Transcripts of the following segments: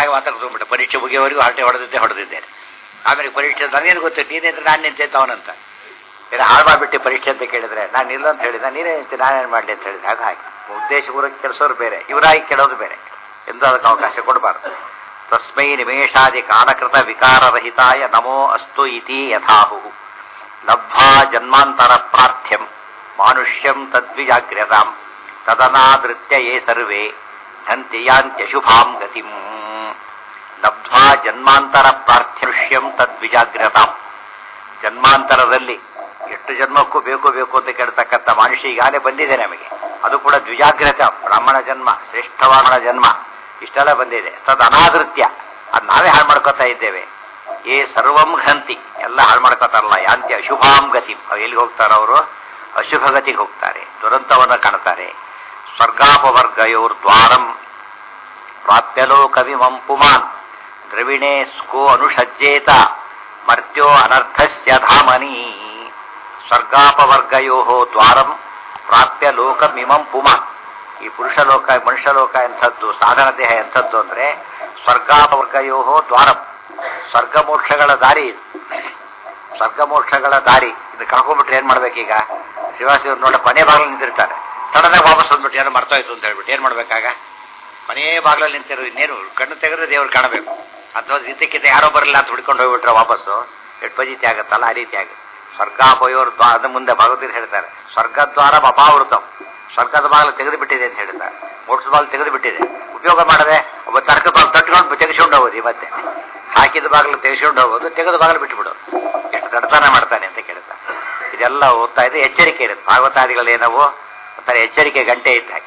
ಹಾಗೆ ಮಾತಾಡ್ಕೊಂಡ್ಬಿಟ್ಟೆ ಪರೀಕ್ಷೆ ಮುಗಿಯೋವರೆಗೂ ಹರಟೆ ಹೊಡೆದಿದ್ದೆ ಹೊಡೆದಿದ್ದೇನೆ ಆಮೇಲೆ ಪರೀಕ್ಷೆ ನನಗೇನು ಗೊತ್ತು ನೀನಿದ್ರೆ ನಾನು ನಿಂತಿದ್ದ ಅವನಂತ ಏನೋ ಹಾಳು ಮಾಡಿಬಿಟ್ಟು ಪರೀಕ್ಷೆ ಅಂತ ಕೇಳಿದ್ರೆ ನಾನು ಇಲ್ಲ ಅಂತ ಹೇಳಿದ ನೀನೇ ನಿಂತು ನಾನೇನು ಮಾಡಲಿ ಅಂತ ಹೇಳಿದೆ ಹಾಗೆ ಹಾಗೆ ಉದ್ದೇಶಪೂರ್ವಕ ಕೆಲಸೋರು ಬೇರೆ ಇವರಾಗಿ ಕೆಡೋದು ಬೇರೆ ಎಂದು ಅದಕ್ಕೆ ಅವಕಾಶ ಕೊಡಬಾರ್ದು ತಸ್ಮೈ ನಿಮೇಷಾದಿ ಕಾಲಕೃತ ವಿಕಾರರಹಿತಾಯ ನಮೋ ಅಸ್ತು ಇತಿ ಯಥಾಹು ಲಬ್ಧಾ ಜನ್ಮಾಂತರ ಪ್ರಾರ್ಥ್ಯಂ ಮಾನುಷ್ಯಂ ತದ್ವಿಜಾಗ್ರ್ಯತಾಂ ತದನಾದೃತ್ಯ ಯೇ ಸರ್ವೇ ಹಂತಿಯಾಂತ್ಯಶುಭಾಂ ಗತಿಂ ಲಬ್ಧ್ವಾ ಜನ್ಮಾಂತರ ಪ್ರಾರ್ಥ್ಯಂ ತದ್ವಿಜಾಗ್ರತಾಂ ಜನ್ಮಾಂತರದಲ್ಲಿ ಎಷ್ಟು ಜನ್ಮಕ್ಕೂ ಬೇಕು ಬೇಕು ಅಂತ ಕೇಳ್ತಕ್ಕಂಥ ಮನುಷ್ಯ ಈಗಾಗಲೇ ಬಂದಿದೆ ನಮಗೆ ಅದು ಕೂಡ ದ್ವಿಜಾಗ್ರತ ಬ್ರಾಹ್ಮಣ ಜನ್ಮ ಶ್ರೇಷ್ಠವಾದ ಜನ್ಮ ಇಷ್ಟೆಲ್ಲ ಬಂದಿದೆ ತದ್ ಅನಾದೃತ್ಯ ಅದು ನಾವೇ ಹಾಳು ಮಾಡ್ಕೋತಾ ಇದ್ದೇವೆ ಏ ಸರ್ವಂ ಹಂತಿ ಎಲ್ಲ ಹಾಳು ಮಾಡ್ಕೋತಾರಲ್ಲ ಯಾಂತಿ ಅಶುಭಾಂ ಗತಿ ಅವ್ ಎಲ್ಲಿಗೆ ಹೋಗ್ತಾರ ಅವರು ಅಶುಭ ಗತಿಗೆ ಹೋಗ್ತಾರೆ ದುರಂತವನ್ನು ಕಾಣ್ತಾರೆ ಸ್ವರ್ಗಾಪವರ್ಗಯೋರ್ ದ್ವಾರಂ ಪ್ರಾಪ್ಯಲೋಕವಿಮಂ ಪುಮಾನ್ ದ್ರವಿಣೆ ಸ್ಕೋ ಅನುಷಜ್ಜೇತ ಮರ್ತ್ಯೋ ಅನರ್ಥಸ್ಯ ಧಾಮನಿ ಸ್ವರ್ಗಾಪವರ್ಗಯೋ ದ್ವಾರಂ ಪ್ರಾಪ್ಯ ಲೋಕಮಿಮಂ ಪುಮಾನ್ ಈ ಪುರುಷ ಲೋಕ ಮನುಷ್ಯ ಲೋಕ ಎಂಥದ್ದು ಸಾಧನ ದೇಹ ಎಂಥದ್ದು ಅಂದ್ರೆ ಸ್ವರ್ಗಾಪವರ್ಗಯೋ ದ್ವಾರಂ ಸ್ವರ್ಗ ಮೋಕ್ಷಗಳ ದಾರಿ ಇದು ಸ್ವರ್ಗ ಮೋಕ್ಷಗಳ ದಾರಿ ಇದು ಕಳ್ಕೊಂಡ್ಬಿಟ್ರೆ ಏನ್ ಮಾಡ್ಬೇಕೀಗ ಶಿವಾಶಿವ್ರು ನೋಡ ಕೊನೆ ಬಾಗಿಲು ನಿಂತಿರ್ತಾರೆ ಸಡನ್ ಆಗಿ ವಾಪಸ್ ಬಂದ್ಬಿಟ್ಟು ಏನೋ ಮರ್ತೋಯ್ತು ಅಂತ ಹೇಳ್ಬಿಟ್ಟು ಏನ್ ಮಾಡ್ಬೇಕಾಗ ಕೊನೆ ಬಾಗಿಲಲ್ಲಿ ನಿಂತಿರೋ ಇನ್ನೇನು ಕಣ್ಣು ತೆಗೆದ್ರೆ ದೇವ್ರು ಕಾಣಬೇಕು ಅಥವಾ ಇದ್ದಕ್ಕಿಂತ ಯಾರೋ ಬರಲ್ಲ ಅಂತ ಹುಡ್ಕೊಂಡು ಹೋಗ್ಬಿಟ್ರೆ ವಾಪಸ್ಸು ಎಷ್ಟು ಪಜಿತಿ ಆಗುತ್ತಲ್ಲ ಆ ರೀತಿ ಆಗುತ್ತೆ ಸ್ವರ್ಗಾಪಯೋರ್ ಅದ ಮುಂದೆ ಭಗವತೀರು ಹೇಳ್ತಾರೆ ಸ್ವರ್ಗದ್ವಾರ ಅಪಾವೃತಂ ಸ್ವರ್ಗದ ಬಾಗಿಲು ತೆಗೆದು ಬಿಟ್ಟಿದೆ ಅಂತ ಹೇಳ್ತಾರೆ ಮೋಟ್ಸ್ ಬಾಗಿಲು ತೆಗೆದು ಬಿಟ್ಟಿದೆ ಉಪಯೋಗ ಮಾಡದೆ ಒಬ್ಬ ತರ್ಕ ಬಾಗಿಲು ತಟ್ಕೊಂಡು ತೆಗೆಸ್ಕೊಂಡು ಹೋಗೋದು ಇವತ್ತೆ ಹಾಕಿದ ಬಾಗಿಲು ತೆಗೆಸ್ಕೊಂಡು ಹೋಗೋದು ತೆಗೆದ ಬಾಗಿಲು ಬಿಟ್ಟುಬಿಡು ಎಷ್ಟು ದಡ್ತನ ಮಾಡ್ತಾನೆ ಅಂತ ಕೇಳ್ತಾರೆ ಇದೆಲ್ಲ ಓದ್ತಾ ಇದೆ ಎಚ್ಚರಿಕೆ ಇರುತ್ತೆ ಭಾಗವತಾದಿಗಳೇನವು ಒಂಥರ ಎಚ್ಚರಿಕೆ ಗಂಟೆ ಇದ್ದ ಹಾಗೆ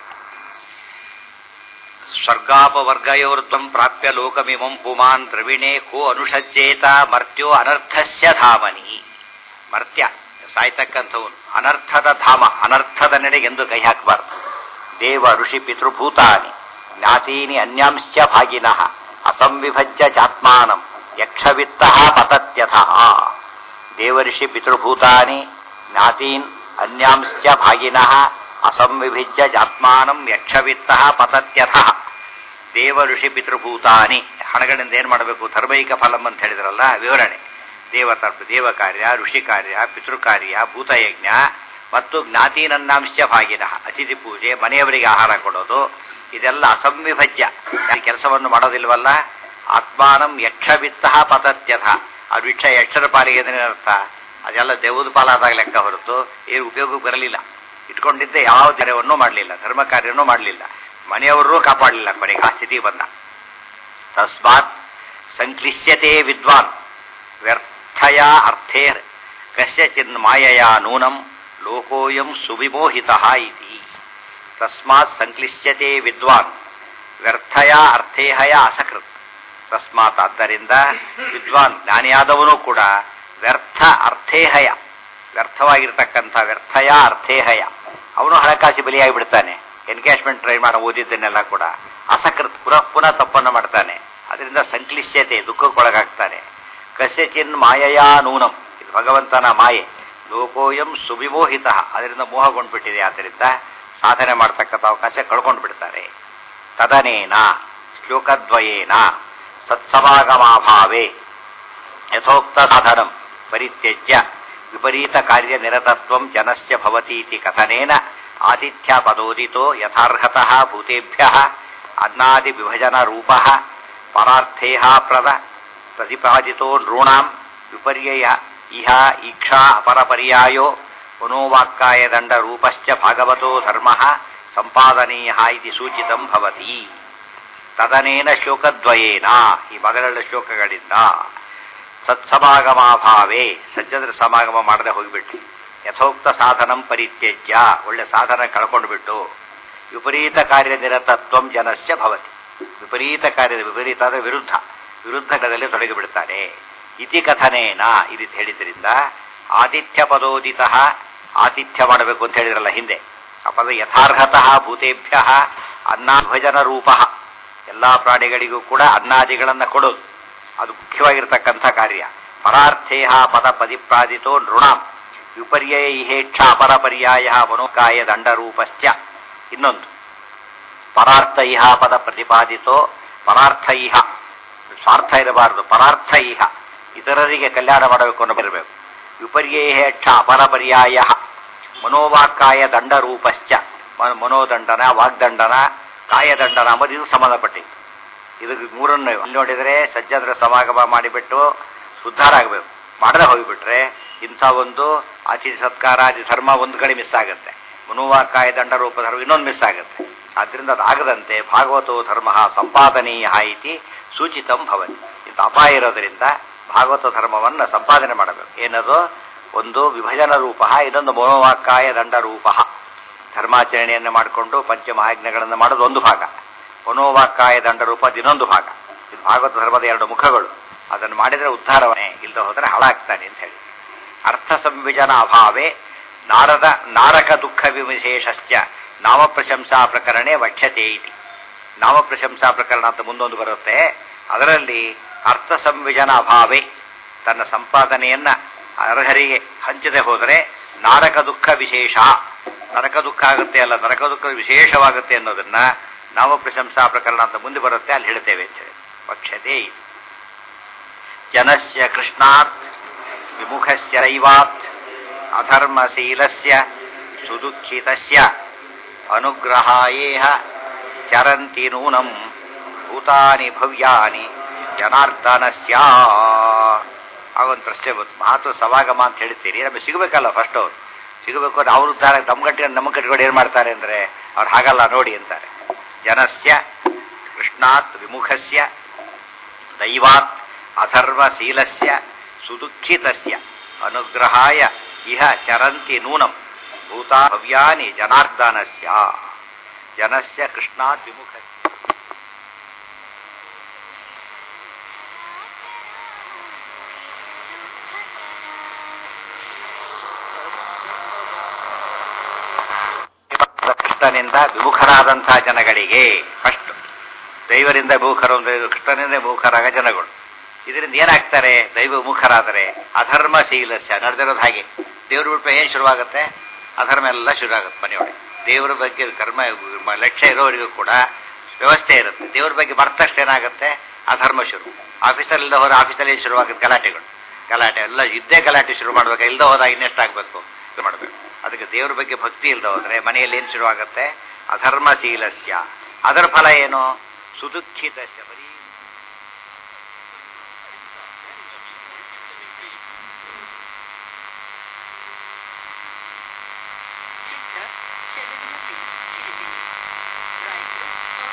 ಸ್ವರ್ಗಾಪವರ್ಗಯೋರ್ಧ್ವಂ ಪ್ರಾಪ್ಯ ಲೋಕಮಿಮಂ ಪುಮಾನ್ ದ್ರವಿಣೆ ಕೋ ಅನುಷಜ್ಜೇತ ಮರ್ತ್ಯೋ ಅನರ್ಥಸ್ಯ ಧಾಮನಿ ಮರ್ತ್ಯ ಸಾಯ್ತಕ್ಕಂಥವನು ಅನರ್ಥದ ಧಾಮ ಅನರ್ಥದ ನೆಡೆಗೆ ಎಂದು ಕೈ ಹಾಕಬಾರ್ದು ದೇವ ಋಷಿ ಪಿತೃಭೂತಾನಿ ಜ್ಞಾತೀನಿ ಅನ್ಯಾಂಶ್ಚ ಭಾಗಿನಃ ಅಸಂವಿಭಜ್ಯ ಚಾತ್ಮಾನಂ ಯಕ್ಷವಿತ್ತ ಪತತ್ಯಥ ದೇವಋಷಿ ಪಿತೃಭೂತಾನಿ ಜ್ಞಾತೀನ್ ಅನ್ಯಾಂಶ್ಚ ಭಾಗಿನಃ ಅಸಂವಿಭಿಜ್ಯ ಜಾತ್ಮಾನಂ ಯಕ್ಷವಿತ್ತ ಪತತ್ಯಥ ದೇವ ಋಷಿ ಪಿತೃಭೂತಾನಿ ಹಣಗಳಿಂದ ಏನ್ ಮಾಡಬೇಕು ಧರ್ಮೈಕ ಫಲಂ ಅಂತ ಹೇಳಿದ್ರಲ್ಲ ವಿವರಣೆ ದೇವತರ್ಪ ದೇವ ಕಾರ್ಯ ಋಷಿ ಕಾರ್ಯ ಪಿತೃಕಾರ್ಯ ಭೂತಯಜ್ಞ ಮತ್ತು ಜ್ಞಾತೀನನ್ನಾಂಶ ಭಾಗಿನ ಅತಿಥಿ ಪೂಜೆ ಮನೆಯವರಿಗೆ ಆಹಾರ ಕೊಡೋದು ಇದೆಲ್ಲ ಅಸಂವಿಭಜ್ಯ ಕೆಲಸವನ್ನು ಮಾಡೋದಿಲ್ವಲ್ಲ ಆತ್ಮಾನಂ ಯಕ್ಷವಿತ್ತ ಪತತ್ಯಥ ಆ ವಿಕ್ಷ ಯಕ್ಷರ ಪಾಲಿಗೆ ಅರ್ಥ ಅದೆಲ್ಲ ದೇವದ ಪಾಲಾದಾಗ ಲೆಕ್ಕ ಹೊರತು ಏನು ಉಪಯೋಗಕ್ಕೆ ಬರಲಿಲ್ಲ ಇಟ್ಕೊಂಡಿದ್ದೆ ಯಾವ ಕಾರ್ಯವನ್ನೂ ಮಾಡಲಿಲ್ಲ ಧರ್ಮ ಕಾರ್ಯವನ್ನೂ ಮಾಡಲಿಲ್ಲ ಮನೆಯವರೂ ಕಾಪಾಡಲಿಲ್ಲ ಕೊನೆಗೆ ಆ ಸ್ಥಿತಿ ಬಂದ ತಸ್ಮಾತ್ ಸಂಕ್ಲಿಶ್ಯತೆ ವಿದ್ವಾನ್ ವ್ಯರ್ಥಯ ಅರ್ಥೇ ಕಸ್ಯಚಿನ್ ಮಾಯಯ ನೂನಂ ಲೋಕೋಯಂ ಸುವಿಮೋಹಿತ ಇತಿ ತಸ್ಮಾತ್ ಸಂಕ್ಲಿಶ್ಯತೆ ವಿದ್ವಾನ್ ವ್ಯರ್ಥಯ ಅರ್ಥೇಹಯ ಅಸಕೃತ್ ತಸ್ಮಾತ್ ಆದ್ದರಿಂದ ವಿದ್ವಾನ್ ಜ್ಞಾನಿಯಾದವನು ಕೂಡ ವ್ಯರ್ಥ ಅರ್ಥೇಹಯ ವ್ಯರ್ಥವಾಗಿರ್ತಕ್ಕಂಥ ವ್ಯರ್ಥಯ ಅರ್ಥೇಹಯ ಅವನು ಹಣಕಾಸು ಬಲಿಯಾಗಿ ಬಿಡ್ತಾನೆ ಎನ್ಕ್ಯಾಶ್ಮೆಂಟ್ ಟ್ರೈ ಮಾಡಿ ಓದಿದ್ದನ್ನೆಲ್ಲ ಕೂಡ ಅಸಕೃತ್ ಪುನಃ ಪುನಃ ತಪ್ಪನ್ನು ಮಾಡ್ತಾನೆ ಅದರಿಂದ ಸಂಕ್ಲಿಶ್ಯತೆ ದುಃಖಕ್ಕೊಳಗಾಗ್ತಾನೆ ಕಸ್ಯಚಿನ್ ಮಾಯಯಾ ನೂನಂ ಇದು ಭಗವಂತನ ಮಾಯೆ ಲೋಕೋಯಂ ಸುವಿಮೋಹಿತ ಅದರಿಂದ ಮೋಹಗೊಂಡ್ಬಿಟ್ಟಿದೆ ಆದ್ದರಿಂದ ಸಾಧನೆ ಮಾಡ್ತಕ್ಕಂಥ ಅವಕಾಶ ಕಳ್ಕೊಂಡು ಬಿಡ್ತಾರೆ ತದನೇನ ಶ್ಲೋಕದ್ವಯೇನ ಸತ್ಸಮಾಗಮಾಭಾವೇ ಯಥೋಕ್ತ ಸಾಧನಂ ಪರಿತ್ಯಜ್ಯ ವಿಪರೀತ ಕಾರ್ಯ ನಿರತತ್ವಂ ಜನಸ್ಯ ಭವತೀತಿ ಕಥನೇನ ಆತಿಥ್ಯ ಪದೋದಿತೋ ಯಥಾರ್ಹತಃ ಭೂತೇಭ್ಯ ಅನ್ನಾದಿ ವಿಭಜನ ರೂಪ ಪರಾರ್ಥೇಹ ಪ್ರದ ಪ್ರತಿಪಾದಿತೋ ನೃಣಾಂ ವಿಪರ್ಯಯ ಇಹ ಈಕ್ಷಾ ಅಪರಪರ್ಯಾಯೋ ಮನೋವಾಕ್ಕಾಯ ದಂಡ ರೂಪಶ್ಚ ಭಾಗವತೋ ಧರ್ಮ ಸಂಪಾದನೀಯ ಇತಿ ಸೂಚಿತಂ ಭವತಿ ತದನೇನ ಶ್ಲೋಕದ್ವಯೇನ ಈ ಮಗಳೆರಡು ಶ್ಲೋಕಗಳಿಂದ ಸತ್ಸಮಾಗಮಾಭಾವೇ ಸಜ್ಜದ್ರ ಸಮಾಗಮ ಮಾಡದೆ ಹೋಗಿಬಿಟ್ಟು ಯಥೋಕ್ತ ಸಾಧನಂ ಪರಿತ್ಯಜ್ಯ ಒಳ್ಳೆ ಸಾಧನ ಕಳ್ಕೊಂಡು ಬಿಟ್ಟು ವಿಪರೀತ ಕಾರ್ಯನಿರತತ್ವಂ ಜನಸ್ಯ ಭವತಿ ವಿಪರೀತ ಕಾರ್ಯದ ವಿಪರೀತ ಅಂದರೆ ವಿರುದ್ಧ ವಿರುದ್ಧಗಳಲ್ಲಿ ತೊಡಗಿಬಿಡ್ತಾರೆ ಇತಿ ಕಥನೇನ ಈ ರೀತಿ ಹೇಳಿದ್ರಿಂದ ಆತಿಥ್ಯ ಪದೋದಿತ ಆತಿಥ್ಯ ಮಾಡಬೇಕು ಅಂತ ಹೇಳಿದ್ರಲ್ಲ ಹಿಂದೆ ಆ ಪದ ಯಥಾರ್ಹತಃ ಭೂತೇಭ್ಯ ಅನ್ನಭಜನ ರೂಪ ಎಲ್ಲಾ ಪ್ರಾಣಿಗಳಿಗೂ ಕೂಡ ಅನ್ನಾದಿಗಳನ್ನು ಕೊಡೋದು ಅದು ಮುಖ್ಯವಾಗಿರ್ತಕ್ಕಂಥ ಕಾರ್ಯ ಪರಾರ್ಥೇಹ ಪದ ಪದಿಪ್ರಾದಿತೋ ನೃಣಾಂ ವಿಪರ್ಯಯ ಇಹೇಚ್ಛ ಅಪರ ಪರ್ಯಾಯ ಮನೋಕಾಯ ದಂಡರೂಪಶ್ಚ ಇನ್ನೊಂದು ಪರಾರ್ಥ ಇಹ ಪದ ಪ್ರತಿಪಾದಿತೋ ಪರಾರ್ಥ ಇಹ ಸ್ವಾರ್ಥ ಇರಬಾರದು ಪರಾರ್ಥ ಇಹ ಇತರರಿಗೆ ಕಲ್ಯಾಣ ಮಾಡಬೇಕು ಅನ್ನೋ ಬರಬೇಕು ವಿಪರ್ಯೇಹ ಕ್ಷ ಅಪರಪರ್ಯಾಯ ಮನೋವಾಕ್ಕಾಯ ದಂಡರೂಪಶ್ಚ ಮ- ಮನೋದಂಡನ ವಾಗ್ದಂಡನ ಕಾಯದಂಡನ ಅಂಬುದು ಇದು ಸಂಬಂಧಪಟ್ಟಿದ್ದು ಇದು ಮೂರನ್ನು ಇಲ್ಲಿ ನೋಡಿದರೆ ಸಜ್ಜನರ ಸಮಾಗಮ ಮಾಡಿಬಿಟ್ಟು ಉದ್ಧಾರ ಆಗಬೇಕು ಮಾಡದೆ ಹೋಗಿಬಿಟ್ರೆ ಇಂಥ ಒಂದು ಅತಿಥಿ ಸತ್ಕಾರಾದಿ ಧರ್ಮ ಒಂದು ಕಡೆ ಮಿಸ್ ಆಗುತ್ತೆ ಮನೋವಾಕ್ಕಾಯ ದಂಡ ರೂಪ ಧರ್ಮ ಇನ್ನೊಂದು ಮಿಸ್ ಆಗುತ್ತೆ ಆದ್ರಿಂದ ಅದಾಗದಂತೆ ಭಾಗವತೋ ಧರ್ಮ ಸಂಪಾದನೀಯ ಇತಿ ಸೂಚಿತಂ ಭವತಿ ಇಂಥ ಅಪಾಯ ಇರೋದರಿಂದ ಭಾಗವತ ಧರ್ಮವನ್ನು ಸಂಪಾದನೆ ಮಾಡಬೇಕು ಏನದು ಒಂದು ವಿಭಜನ ರೂಪ ಇದೊಂದು ಮನೋವಾಕ್ಕಾಯ ದಂಡ ರೂಪ ಧರ್ಮಾಚರಣೆಯನ್ನು ಮಾಡಿಕೊಂಡು ಪಂಚಮಹಾಜ್ಞೆಗಳನ್ನು ಮಾಡೋದು ಒಂದು ಭಾಗ ಮನೋವಾಕ್ಕಾಯ ದಂಡ ರೂಪ ಇನ್ನೊಂದು ಭಾಗ ಇದು ಭಾಗವತ ಧರ್ಮದ ಎರಡು ಮುಖಗಳು ಅದನ್ನು ಮಾಡಿದರೆ ಉದ್ಧಾರವನೇ ಇಲ್ಲದೆ ಹೋದರೆ ಹಾಳಾಗ್ತಾನೆ ಅಂತ ಹೇಳಿ ಅರ್ಥ ಸಂವಿಜನ ಅಭಾವೇ ನಾರದ ನಾರಕ ದುಃಖ ವಿಶೇಷಶ್ಚ ನಾಮ ಪ್ರಶಂಸಾ ಪ್ರಕರಣೆ ವಕ್ಷ್ಯತೆ ಇತಿ ನಾಮ ಪ್ರಶಂಸಾ ಪ್ರಕರಣ ಅಂತ ಮುಂದೊಂದು ಬರುತ್ತೆ ಅದರಲ್ಲಿ ಅರ್ಥ ಸಂವಿಜನ ಅಭಾವೇ ತನ್ನ ಸಂಪಾದನೆಯನ್ನ ಅರ್ಹರಿಗೆ ಹಂಚದೆ ಹೋದರೆ ನಾರಕ ದುಃಖ ವಿಶೇಷ ನರಕ ದುಃಖ ಆಗುತ್ತೆ ಅಲ್ಲ ನರಕ ದುಃಖ ವಿಶೇಷವಾಗುತ್ತೆ ಅನ್ನೋದನ್ನ ನಾಮ ಪ್ರಶಂಸಾ ಪ್ರಕರಣ ಅಂತ ಮುಂದೆ ಬರುತ್ತೆ ಅಲ್ಲಿ ಹೇಳ್ತೇವೆ ಅಂತ ಹೇಳಿ ವಕ್ಷ್ಯತೆ ಇತಿ. ಜನಸ್ಯ ಕೃಷ್ಣಾತ್ ವಿಮುಖಸ್ಯ ರೈವಾತ್ ಅಧರ್ಮಶೀಲಸ್ಯ ಸುದುಃಖಿತಸ್ಯ ಅನುಗ್ರಹಾಯೇಹ ಚರಂತಿ ನೂನಂ ಭೂತಾನಿ ಭವ್ಯಾನಿ ಜನಾರ್ದನಸ್ಯ ಆಗೊಂದು ಪ್ರಶ್ನೆ ಬಂತು ಮಾತು ಸವಾಗಮ ಅಂತ ಹೇಳ್ತೀರಿ ನಮಗೆ ಸಿಗಬೇಕಲ್ಲ ಫಸ್ಟ್ ಅವ್ರು ಸಿಗಬೇಕು ಅಂದ್ರೆ ಅವ್ರ ಉದ್ಧಾರ ನಮ್ಮ ಕಟ್ಟಿ ನಮ್ಮ ಕಟ್ಕೊಂಡು ಏನು ಮಾಡ್ತಾರೆ ಅಂದರೆ ಅವ್ರು ಹಾಗಲ್ಲ ನೋಡಿ ಅಂತಾರೆ ಜನಸ್ಯ ಕೃಷ್ಣಾತ್ ವಿಮುಖಸ್ಯ ದೈವಾತ್ ಅಧರ್ಮಶೀಲಸ್ಯ ಸುದುಃಖಿತಸ್ಯ ಅನುಗ್ರಹಾಯ ಇಹ ಚರಂತಿ ನೂನಂ ಭೂತಾ ಭವ್ಯಾನಿ ಜನಾರ್ದನಸ್ಯ ಜನಸ್ಯ ಕೃಷ್ಣಾತ್ ವಿಮುಖ ಕೃಷ್ಣನಿಂದ ವಿಮುಖರಾದಂತಹ ಜನಗಳಿಗೆ ಫಸ್ಟ್ ದೈವರಿಂದ ವಿಮುಖರು ಅಂದ್ರೆ ಕೃಷ್ಣನಿಂದ ವಿಮುಖರಾಗ ಜನಗಳು ಇದರಿಂದ ಏನಾಗ್ತಾರೆ ದೈವ ವಿಮುಖರಾದರೆ ಅಧರ್ಮಶೀಲಸ್ಯ ನಡೆದಿರೋದು ಹಾಗೆ ದೇವ್ರ ಬಿಟ್ಟು ಏನು ಶುರುವಾಗುತ್ತೆ ಅಧರ್ಮ ಎಲ್ಲ ಶುರುವಾಗುತ್ತೆ ಮನೆಯೊಳಗೆ ದೇವರ ಬಗ್ಗೆ ಕರ್ಮ ಮ- ಲಕ್ಷ್ಯ ಇರೋವರಿಗೂ ಕೂಡ ವ್ಯವಸ್ಥೆ ಇರುತ್ತೆ ದೇವ್ರ ಬಗ್ಗೆ ಬರ್ತಷ್ಟು ಏನಾಗುತ್ತೆ ಅಧರ್ಮ ಶುರು ಆಫೀಸಲ್ಲಿಂದ ಹೋದ ಆಫೀಸಲ್ಲಿ ಏನ್ ಶುರುವಾಗುತ್ತೆ ಗಲಾಟೆಗಳು ಗಲಾಟೆ ಎಲ್ಲ ಇದ್ದೇ ಗಲಾಟೆ ಶುರು ಮಾಡ್ಬೇಕು ಇಲ್ದ ಹೋದಾಗ ಇನ್ನೆಷ್ಟಾಗಬೇಕು ಇದು ಮಾಡಬೇಕು ಅದಕ್ಕೆ ದೇವ್ರ ಬಗ್ಗೆ ಭಕ್ತಿ ಇಲ್ದ ಹೋದ್ರೆ ಮನೆಯಲ್ಲಿ ಏನು ಶುರುವಾಗುತ್ತೆ ಅಧರ್ಮಶೀಲಸ್ಯ ಅದರ ಫಲ ಏನು ಸುದುಃಖಿತಸ್ಯ ಬರೀ ಚಿತ್ರ ಶರಣಮತಿ ಚಿರಿದಿನಿ ರಾಯರು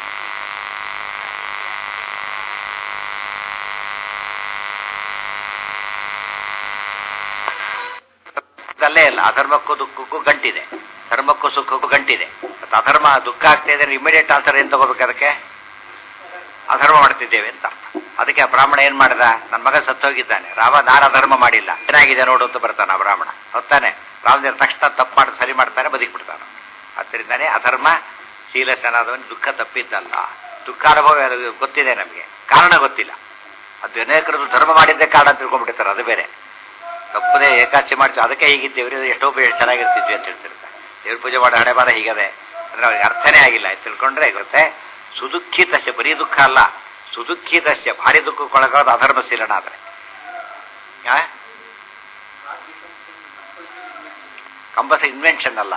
ಅಲ್ಲೇ ಇಲ್ಲ ಅಧರ್ಮಕ್ಕೂ ದುಃಖಕ್ಕೂ ಗಂಟಿದೆ ಧರ್ಮಕ್ಕೂ ಸುಖಕ್ಕೂ ಗಂಟಿದೆ ಮತ್ತೆ ಅಧರ್ಮ ದುಃಖ ಆಗ್ತಾ ಇದೆ ಇಮಿಡಿಯೇಟ್ ಆನ್ಸರ್ ಏನ್ ತಗೋಬೇಕು ಅದಕ್ಕೆ ಅಧರ್ಮ ಮಾಡ್ತಿದ್ದೇವೆ ಅಂತ ಅರ್ಥ. ಅದಕ್ಕೆ ಆ ಬ್ರಾಹ್ಮಣ ಏನ್ ಮಾಡಿದ ನನ್ನ ಮಗ ಸತ್ತೋಗಿದ್ದಾನೆ ರಾಮ ನಾನು ಅಧರ್ಮ ಮಾಡಿಲ್ಲ ಏನಾಗಿದೆ ನೋಡು ಅಂತ ಬರ್ತಾನೆ ಆ ಬ್ರಾಹ್ಮಣ ಹೊತ್ತಾನೆ ರಾಮದೇವ್ರ ತಕ್ಷಣ ತಪ್ಪು ಮಾಡಿ ಸರಿ ಮಾಡ್ತಾನೆ ಬದುಕ್ಬಿಡ್ತಾನೆ ಅದರಿಂದಾನೇ ಅಧರ್ಮ ಶೀಲಸನಾದವನು ದುಃಖ ತಪ್ಪಿದ್ದಲ್ಲ ದುಃಖ ಅನುಭವ ಅದು ಗೊತ್ತಿದೆ ನಮಗೆ ಕಾರಣ ಗೊತ್ತಿಲ್ಲ ಅದು ಅನೇಕರು ಧರ್ಮ ಮಾಡಿದ್ದೇ ಕಾರಣ ಅಂತ ತಿಳ್ಕೊಂಡ್ಬಿಟ್ಟಿರ್ತಾರೆ ಅದು ಬೇರೆ ತಪ್ಪದೇ ಏಕಾಚಿ ಮಾಡ್ತೀವಿ ಅದಕ್ಕೆ ಹೀಗಿದ್ದೇವೆ ಎಷ್ಟೋ ಬೇರೆ ಚೆನ್ನಾಗಿರ್ತಿದ್ವಿ ಅಂತ ಹೇಳ್ತಿರ್ತಾರೆ ದೇವ್ರ ಪೂಜೆ ಮಾಡೋ ಹಣೆ ಬಾರ ಹೀಗದೆ ಅಂದ್ರೆ ಅವ್ರಿಗೆ ಅರ್ಥನೇ ಆಗಿಲ್ಲ ಇದು ತಿಳ್ಕೊಂಡ್ರೆ ಗೊತ್ತೆ ಸುದುಃಖಿತಸ್ಯ ಬರೀ ದುಃಖ ಅಲ್ಲ ಸುದುಃಖಿತಸ್ಯ ಭಾರಿ ದುಃಖಕ್ಕೊಳಗಾದ ಅಧರ್ಮಶೀಲನ ಆದ್ರೆ ಆ? ಕಂಬಸ ಇನ್ವೆನ್ಷನ್ ಅಲ್ಲ